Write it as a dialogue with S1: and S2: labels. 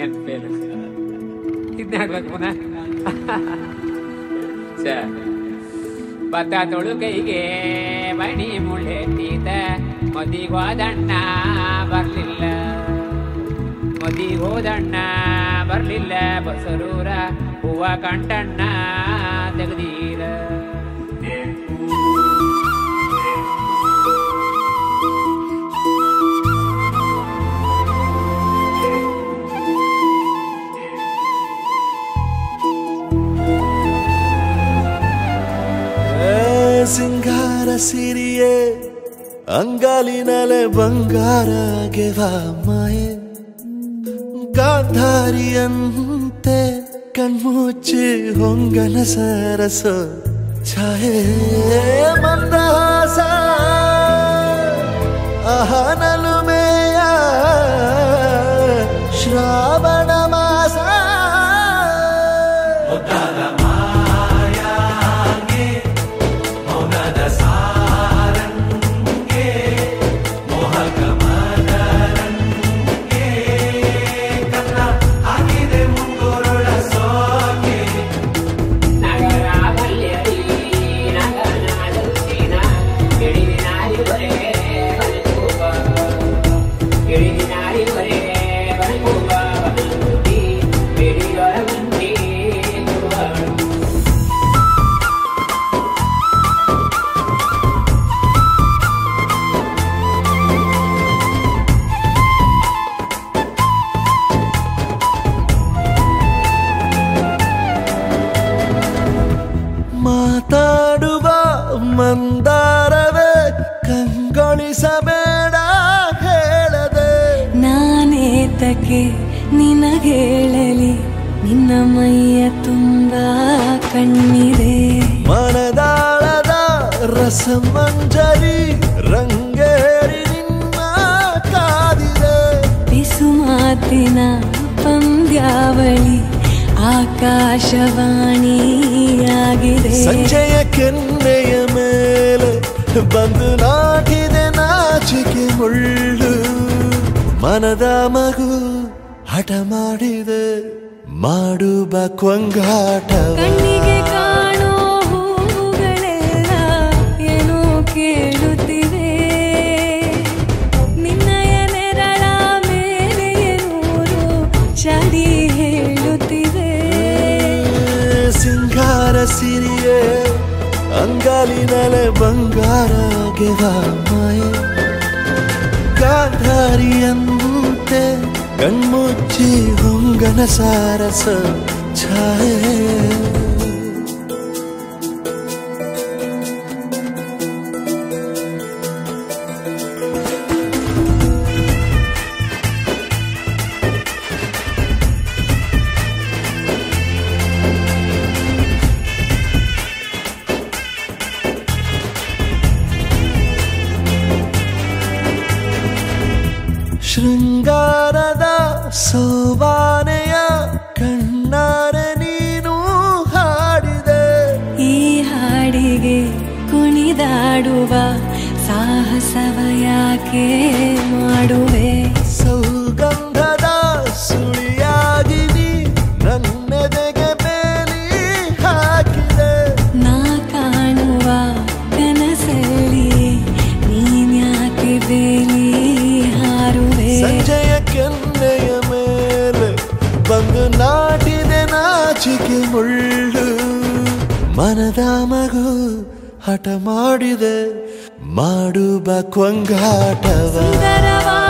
S1: ನೆನಪೇನು ಇದನ್ನ ಹಾಡ್ಬೇಕು ಪುನಃ ಛೆ. ಭತ್ತ ತೊಳು ಕೈಗೆ ಮಣಿ ಮುಳ್ಳೆತ್ತೀತ ಮದಿಗೋದಣ್ಣ ಬರ್ಲಿಲ್ಲ ಮದಿಗೋದಣ್ಣ ಬರ್ಲಿಲ್ಲ ಬಸರೂರ ಹೂವ ಕಂಟಣ್ಣ ತೆಗ್ದೀರ
S2: ಏ ಸಿಂಗಾರ ಸಿರಿಯೇ ಅಂಗಾಲಿನಲೆ ಬಂಗಾರ ಗೆವಾ ಮಾಯೆ ಗಾಂಧಾರಿಯಂತೆ ಕಣ್ಮುಚ್ಚಿ ಹೊಂಗನ ಸರಸ ಛಾಯೆ ಮಂದಹಾಸ ಅಹನಲುಮೆಯ ಶ್ರಾವಣ ಮಾಸ
S1: ನಗರ ಬಲ್ಯರಿ ನಗನಾಡುತ್ತಿನ ಗಿಳಿನಾರಿವರೆ ಬಲ್ಕೂಪ ಗಿಳಿನಾರಿವರೆ ಬಲ್ಕೂಪ ಬಲ್ಕೂಟಿ ಬಿಡಿಯೊರ ಮಂದಿ ಗುರುಗಳು
S2: ಮಾತಾಡುವ ಮಂದಾರವೇ ಕಂಗೊಳಿಸಬೇಡ ಹೇಳದೆ
S3: ನಾನೇತಕ್ಕೆ ನಿನಗೇಳಲಿ ನಿನ್ನ ಮೈಯ ತುಂಬ ಕಣ್ಣಿದೆ
S2: ಮನದಾಳದ ರಸಮಂಜರಿ ರಂಗೇರಿ ನಿನ್ನ ಕಾದಿದೆ
S3: ಬಿಸು ಮಾತಿನ ಪಂದ್ಯಾವಳಿ ಆಕಾಶವಾಣಿಯಾಗಿದೆ
S2: ಸಂಜೆಯ ಕೆನ್ನೆಯ ಮೇಲೆ ಬಂದು ನಾಟಿದೆ ನಾಚಿಕೆ ಮುಳ್ಳು ಮನದ ಮಗು ಹಠ ಮಾಡಿದೆ ಮಾಡುವ ಕೊಂಗಾಟವ
S3: ಕಣ್ಣಿಗೆ ಕಾಣೋ ಹೂಗಳೆಲ್ಲ ಏನೋ ಕೇಳುತ್ತಿವೆ ನಿನ್ನಯ ನೆರಳ ಮೇಲೆ ನೂರು ಚಡಿ ಹೇಳುತ್ತಿವೆ
S2: ಸಿಂಗಾರ ಸಿರಿಯೇ ಅಂಗಾಲಿನಲೆ ಬಂಗಾರ ಗೆವ ಮಾಯೆ ಗಾಂಧಾರಿಯಂತೆ ಕಣ್ಮುಚ್ಚಿ ಹೊಂಗನ ಸಾರಸ ಛಾಯೆ ಶೃಂಗಾರದ ಸೋಬಾನೆಯ ಕಣ್ಣಾರೆ ನೀನು ಹಾಡಿದೆ
S3: ಈ ಹಾಡಿಗೆ ಕುಣಿದಾಡುವ ಸಾಹಸವ ಯಾಕೆ ಮಾಡುವೆ
S2: ಸೌಗಂಧದ ಸುಳಿಯಾಗಿ ನೀ ನನ್ನೆದೆಗೆ ಬೇಲಿ ಹಾಕಿದೆ
S3: ನಾ ಕಾಣುವ ಕನಸಲ್ಲಿ ನೀನ್ಯಾಕೆ ಬೇಲಿ ಹಾರುವೆ
S2: ಸಂಜೆಯ ಕೆನ್ನೆಯ ಮೇಲೆ ಬಂದು ನಾಟಿದೆ ನಾಚಿಕೆ ಮುಳ್ಳು ಮನದ ಮಗು ಹಠ ಮಾಡಿದೆ ಮಾಡುವ ಕೊಂಗಾಟವ
S3: ಸುಂದರವಾದ